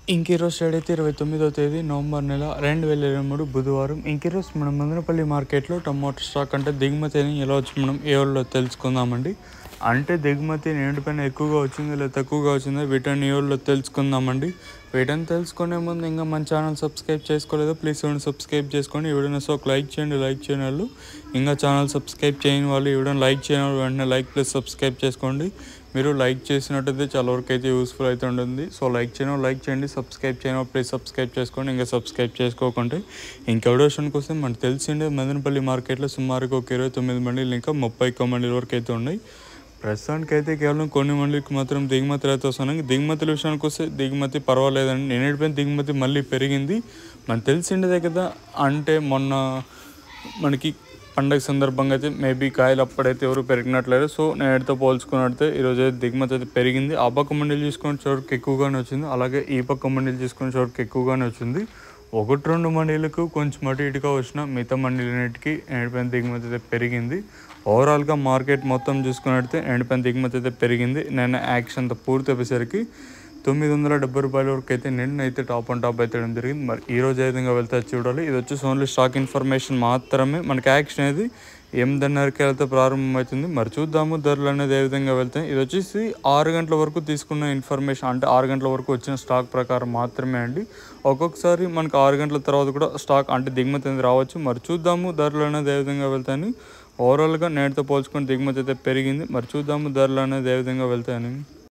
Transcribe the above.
ఇంక ఈరోజు స్టేట్ అయితే ఇరవై తొమ్మిదో తేదీ నవంబర్ నెల రెండు వేల ఇరవై మూడు బుధవారం ఇంక ఈరోజు మనం మదనపల్లి మార్కెట్లో టమాటో స్టాక్ అంటే దిగుమతి అని ఎలా వచ్చి మనం ఏ వాళ్ళలో తెలుసుకుందామండి అంటే దిగుమతి నేటిపైన ఎక్కువగా వచ్చిందా లేదా తక్కువగా వచ్చిందా వీటిని ఏ వాళ్ళలో తెలుసుకుందామండి వీటిని తెలుసుకునే ముందు ఇంకా మన ఛానల్ సబ్స్క్రైబ్ చేసుకోలేదో ప్లీజ్ ఇవ్వండి సబ్స్క్రైబ్ చేసుకోండి ఈ వీడియోని సో ఒక లైక్ చేయండి లైక్ చేయని వాళ్ళు ఇంకా ఛానల్ సబ్స్క్రైబ్ చేయని వాళ్ళు ఈ వీడియోని లైక్ చేయని వాళ్ళు వెంటనే లైక్ ప్లస్ సబ్స్క్రైబ్ చేసుకోండి మీరు లైక్ చేసినట్టయితే చాలా వరకు అయితే యూస్ఫుల్ అయితే ఉంటుంది సో లైక్ చేయడం లైక్ చేయండి సబ్స్క్రైబ్ చేయడం ప్లీజ్ సబ్స్క్రైబ్ చేసుకోండి ఇంకా సబ్స్క్రైబ్ చేసుకోకుంటే ఇంకెవడో విషయానికి వస్తే మనకు తెలిసిండే మదనపల్లి మార్కెట్లో సుమారుగా ఒక ఇరవై తొమ్మిది మండీలు ఇంకా ముప్పై ఒక్క మండీల వరకు అయితే ఉన్నాయి ప్రస్తుతానికి అయితే కేవలం కొన్ని మండలికి మాత్రం దిగుమతులు అయితే వస్తున్నాయి దిగుమతుల విషయానికి వస్తే దిగుమతి పర్వాలేదండి నేనేటిపైన దిగుమతి మళ్ళీ పెరిగింది మనకు తెలిసిండేదే కదా అంటే మొన్న మనకి పండగ సందర్భంగా అయితే మేబీ కాయలు అప్పుడైతే ఎవరు పెరిగినట్లేదు సో నేటితో పోల్చుకున్నట్టే ఈరోజు అయితే దిగుమతి అయితే పెరిగింది ఆ పక్క మండలి చూసుకునే చోటుకి ఎక్కువగానే వచ్చింది అలాగే ఈ పక్క మండలి చూసుకునే చోటుకి ఎక్కువగానే వచ్చింది ఒకటి రెండు మండీలకు కొంచెం అటు ఇటుగా వచ్చిన మిగతా మండీలన్నిటికీ ఎండిపోయిన దిగుమతి అయితే పెరిగింది ఓవరాల్గా మార్కెట్ మొత్తం చూసుకున్నట్టే ఎండిపోయిన దిగుమతి అయితే పెరిగింది నేను యాక్షన్ పూర్తి అయ్యేసరికి తొమ్మిది వందల డెబ్బై రూపాయల వరకు అయితే నిన్న అయితే టాప్ అండ్ టాప్ అయితే జరిగింది మరి ఈ రోజు ఏ విధంగా వెళ్తే అది చూడాలి ఇది వచ్చేసి ఓన్లీ స్టాక్ ఇన్ఫర్మేషన్ మాత్రమే మనకి యాక్షన్ అనేది ఎనిమిదిన్నరకి వెళ్తే ప్రారంభమవుతుంది మరి చూద్దాము ధరలు అనేది ఏ విధంగా వెళ్తాయి ఇది వచ్చేసి ఆరు గంటల వరకు తీసుకున్న ఇన్ఫర్మేషన్ అంటే ఆరు గంటల వరకు వచ్చిన స్టాక్ ప్రకారం మాత్రమే అండి ఒక్కొక్కసారి మనకు ఆరు గంటల తర్వాత కూడా స్టాక్ అంటే దిగుమతి అనేది రావచ్చు మరి చూద్దాము ధరలు అనేది ఏ విధంగా వెళ్తాయని ఓవరాల్గా నేటితో పోల్చుకొని దిగుమతి అయితే పెరిగింది మరి చూద్దాము ధరలు అనేది ఏ విధంగా వెళ్తాయని